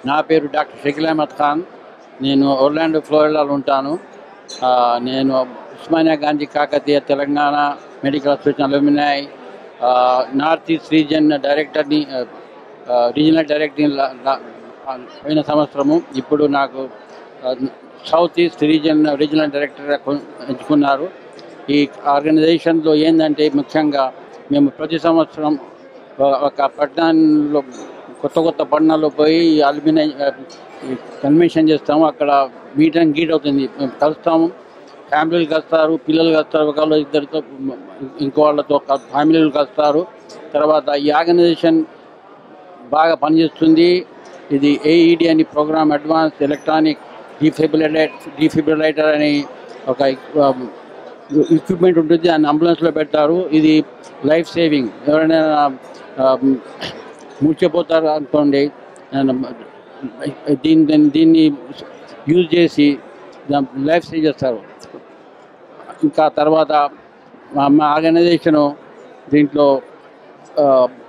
నా పేరు డాక్టర్ షకీల్ అహ్మద్ ఖాన్ నేను ఒర్లాండో ఫ్లోరిడాలో ఉంటాను ఆ, నేను Osmania Gandhi Kakatiya Telangana medical association alumni north east region డైరెక్టర్ని ఆ, ఆ, రీజనల్ డైరెక్టర్ని లా- లా- పోయిన సంవత్సరము ఇప్పుడు నాకు ఆ, సౌత్ ఈస్ట్ రీజియన్ రీజనల్ డైరెక్టర్గా కొ- ఎంచుకున్నారు ఈ ఆర్గనైజేషన్లో ఏంటంటే ముఖ్యంగా మేము ప్రతి సంవత్సరం ఒక- ఒక పట్టణంలో కొత్త కొత్త పట్టణాల్లో పోయి అల్యూమినియం కన్వెన్షన్ చేస్తాము అక్కడ మీట్ అండ్ గీట్ అవుతుంది మేము కలుస్తాము ఫ్యామిలీలు కలుస్తారు పిల్లలు కలుస్తారు ఒకళ్ళు ఇద్దరితో ఇంకో వాళ్ళతో క- ఫ్యామిలీలు కలుస్తారు తర్వాత ఈ ఆర్గనైజేషన్ బాగా పనిచేస్తుంది ఇది ఏఈడి అని program advance electronic defibrillate defibrillator అని ఒక ఎక్విప్మెంట్ ఉంటుంది దాన్ని అంబులెన్స్లో పెడతారు ఇది లైఫ్ సేవింగ్ ఎవరైనా ఆ, మూర్చిపోతారు అనుకోండి దీన్ని దీన్ని- దీన్ని యూజ్ చేసి లైఫ్ సేవ్ చేస్తారు ఇంకా తర్వాత మా మా ఆర్గనైజేషను దీంట్లో ఆ,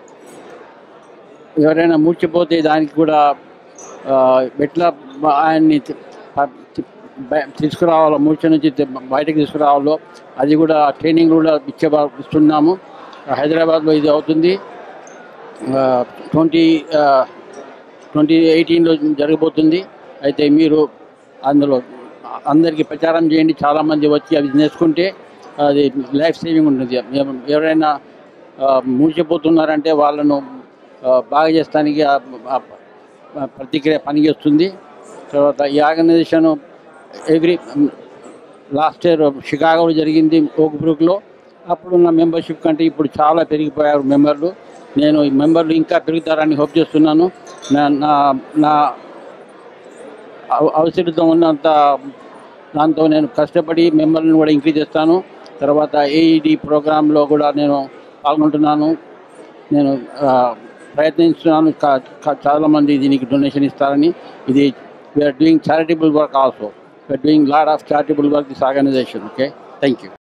ఎవరైనా మూర్చిపోతే దానికి కూడా ఆ, ఎట్లా ఆయన్ని తి- ప- తి- బయ- తీసుకురావాలో మూర్ఛ నుంచి తి- బయటకు తీసుకురావాలో అది కూడా ట్రైనింగ్ కూడా ఇచ్చే ఇస్తున్నాము హైదరాబాద్లో ఇది అవుతుంది ట్వంటీ ట్వంటీ ఎయిటీన్లో జరగబోతుంది అయితే మీరు అందులో అందరికీ ప్రచారం చేయండి చాలామంది వచ్చి అవి నేర్చుకుంటే అది లైఫ్ సేవింగ్ ఉంటుంది ఎవ- ఎవరైనా ఆ, మూర్చిపోతున్నారంటే వాళ్ళను ఆ, బాగా చేస్తానికి ఆ- ఆ- ఆ ప్రతిక్రియ పనిచేస్తుంది తర్వాత ఈ ఆర్గనైజేషన్ ఎవ్రీ లాస్ట్ ఇయర్ షికాగోలో జరిగింది ఓక్ బ్రూక్లో అప్పుడున్న మెంబర్షిప్ కంటే ఇప్పుడు చాలా పెరిగిపోయారు మెంబర్లు నేను ఈ మెంబర్లు ఇంకా పెరుగుతారని హోప్ చేస్తున్నాను నా నా నా అవ- అవసరత ఉన్నంత దాంతో నేను కష్టపడి మెంబర్లను కూడా ఇంక్రీజ్ చేస్తాను తర్వాత ఏఈడి ప్రోగ్రాంలో కూడా నేను పాల్గొంటున్నాను నేను ఆ, ప్రయత్నిస్తున్నాను కా- కా- చాలామంది దీనికి డొనేషన్ ఇస్తారని ఇది we are doing charitable work also we are doing lot of charitable work this organization okay thank you